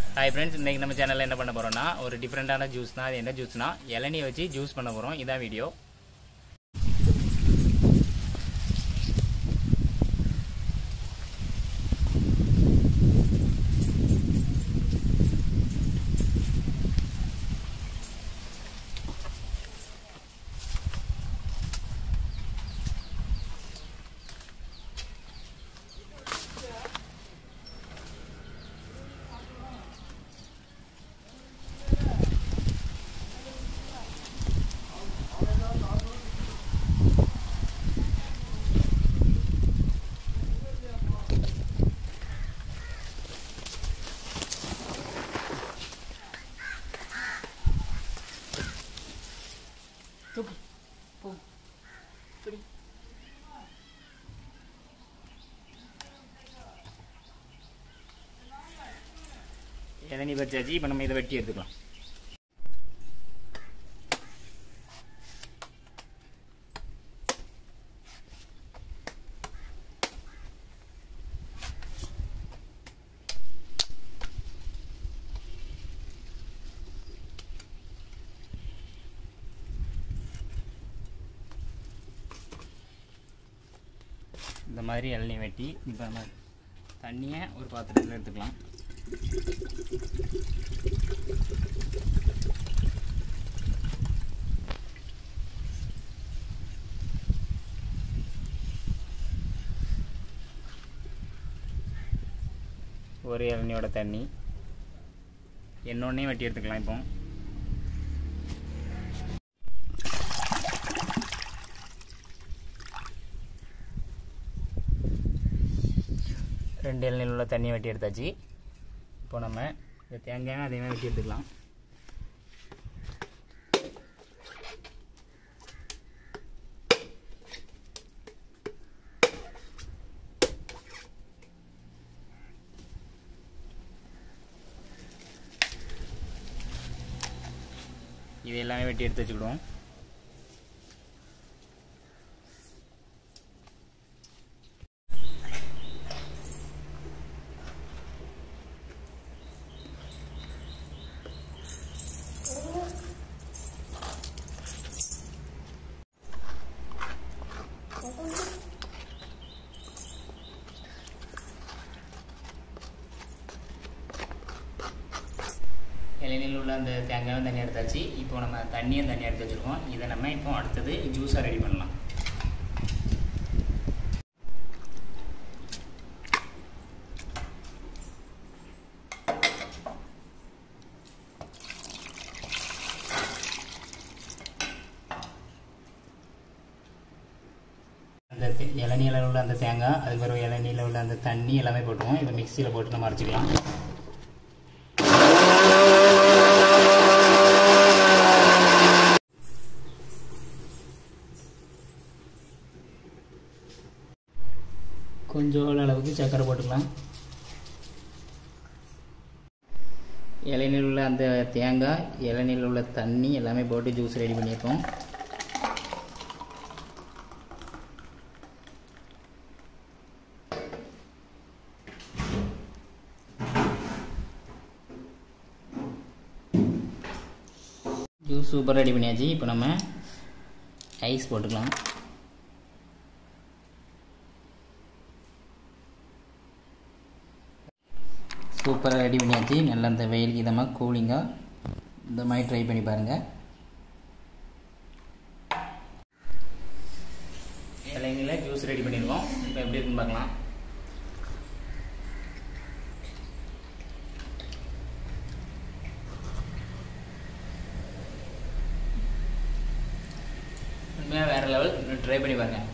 hi friends இன்றைக்கி நம்ம சேனலில் என்ன பண்ண போகிறோம்னா ஒரு டிஃப்ரெண்ட்டான ஜூஸ் தான் அது என்ன ஜூஸ்னா இளநீ வச்சு ஜூஸ் பண்ண போகிறோம் இதான் வீடியோ தூக்கு போ பிடி இளநீ பறிச்சாச்சு இப்போ நம்ம இதை வெட்டி எடுத்துக்கலாம் இந்த மாதிரி இளநீ வெட்டி இப்போ நம்ம தண்ணியை ஒரு பாத்திரத்தில் எடுத்துக்கலாம் ஒரு இளநியோட தண்ணி என்னொன்னையும் வெட்டி எடுத்துக்கலாம் இப்போ ரெண்டு இளநில் உள்ள தண்ணியை வெட்டி எடுத்தாச்சு இப்போ நம்ம இந்த தேங்காயும் அதையுமே வெட்டி எடுத்துக்கலாம் இது எல்லாமே வெட்டி எடுத்து வச்சுக்கிடுவோம் இளநீரில் உள்ள அந்த தேங்காயும் தண்ணி எடுத்தாச்சு இப்போ நம்ம தண்ணியும் தண்ணி எடுத்து வச்சுருக்கோம் இதை நம்ம இப்போ அடுத்தது ஜூஸாக ரெடி பண்ணலாம் அந்த தே- இளநீரில் உள்ள அந்த தேங்காய் அதுக்கு பிறகு இளநீரில் உள்ள அந்த தண்ணி எல்லாமே போட்டுருவோம் இப்போ மிக்சியில் போட்டு நம்ம அரைச்சிக்கலாம் கொஞ்சம் அளவுக்கு சர்க்கரை போட்டுக்கலாம் இளநீர் உள்ள அந்த தேங்காய் இளநீர் உள்ள தண்ணி எல்லாமே போட்டு ஜூஸ் ரெடி பண்ணியிருக்கோம் ஜூஸ் சூப்பர் ரெடி பண்ணியாச்சு இப்போ நம்ம ஐஸ் போட்டுக்கலாம் சூப்பராக ரெடி பண்ணியாச்சு நல்லா இந்த வெயிலுக்கு இதமாக கூலிங்காக இந்த மாதிரி ட்ரை பண்ணி பாருங்கள் இலைங்களில் ஜூஸ் ரெடி பண்ணியிருக்கோம் இப்போ எப்படி இருக்குன்னு பார்க்கலாம் உண்மையாக வேறு லெவல் ட்ரை பண்ணி பாருங்கள்